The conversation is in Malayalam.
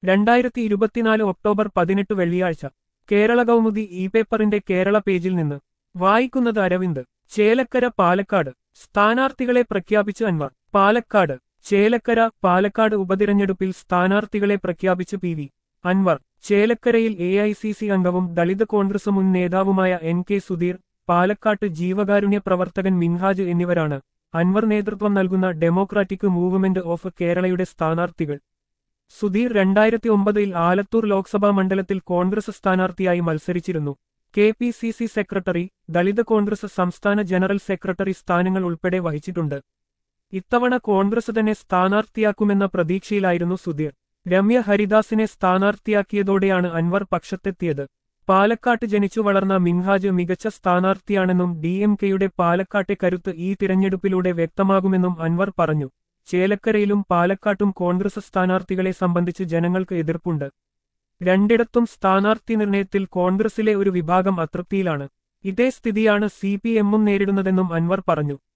രണ്ടായിരത്തി ഇരുപത്തിനാല് ഒക്ടോബർ പതിനെട്ട് വെള്ളിയാഴ്ച കേരള കൗമുദി ഇ പേപ്പറിന്റെ കേരള പേജിൽ നിന്ന് വായിക്കുന്നത് അരവിന്ദ് ചേലക്കര പാലക്കാട് സ്ഥാനാർത്ഥികളെ പ്രഖ്യാപിച്ച് അൻവർ പാലക്കാട് ചേലക്കര പാലക്കാട് ഉപതിരഞ്ഞെടുപ്പിൽ സ്ഥാനാർത്ഥികളെ പ്രഖ്യാപിച്ച് പി വി അൻവർ ചേലക്കരയിൽ എ ഐ സി സി അംഗവും ദളിത് കോൺഗ്രസ് മുൻ നേതാവുമായ എൻ കെ സുധീർ പാലക്കാട്ട് ജീവകാരുണ്യ പ്രവർത്തകൻ മിൻഹാജ് എന്നിവരാണ് അൻവർ നേതൃത്വം നൽകുന്ന ഡെമോക്രാറ്റിക് മൂവ്മെന്റ് ഓഫ് കേരളയുടെ സ്ഥാനാർത്ഥികൾ സുധീർ രണ്ടായിരത്തി ഒമ്പതിൽ ആലത്തൂർ ലോക്സഭാ മണ്ഡലത്തിൽ കോൺഗ്രസ് സ്ഥാനാർത്ഥിയായി മത്സരിച്ചിരുന്നു K P C C secretary Dalit Congress സംസ്ഥാന ജനറൽ സെക്രട്ടറി സ്ഥാനങ്ങൾ ഉൾപ്പെടെ വഹിച്ചിട്ടുണ്ട് ഇത്തവണ കോൺഗ്രസ് തന്നെ സ്ഥാനാർത്ഥിയാക്കുമെന്ന പ്രതീക്ഷയിലായിരുന്നു സുധീർ രമ്യ ഹരിദാസിനെ സ്ഥാനാർത്ഥിയാക്കിയതോടെയാണ് അൻവർ പക്ഷത്തെത്തിയത് പാലക്കാട്ട് ജനിച്ചു വളർന്ന മിൻഹാജ് മികച്ച സ്ഥാനാർത്ഥിയാണെന്നും ഡി എം കെയുടെ പാലക്കാട്ടെ കരുത്ത് ഈ തിരഞ്ഞെടുപ്പിലൂടെ വ്യക്തമാകുമെന്നും അൻവർ പറഞ്ഞു ചേലക്കരയിലും പാലക്കാട്ടും കോൺഗ്രസ് സ്ഥാനാർത്ഥികളെ സംബന്ധിച്ച് ജനങ്ങൾക്ക് എതിർപ്പുണ്ട് രണ്ടിടത്തും സ്ഥാനാർത്ഥി നിർണയത്തിൽ കോൺഗ്രസിലെ ഒരു വിഭാഗം അതൃപ്തിയിലാണ് ഇതേ സ്ഥിതിയാണ് സി പി എമ്മും നേരിടുന്നതെന്നും അൻവർ പറഞ്ഞു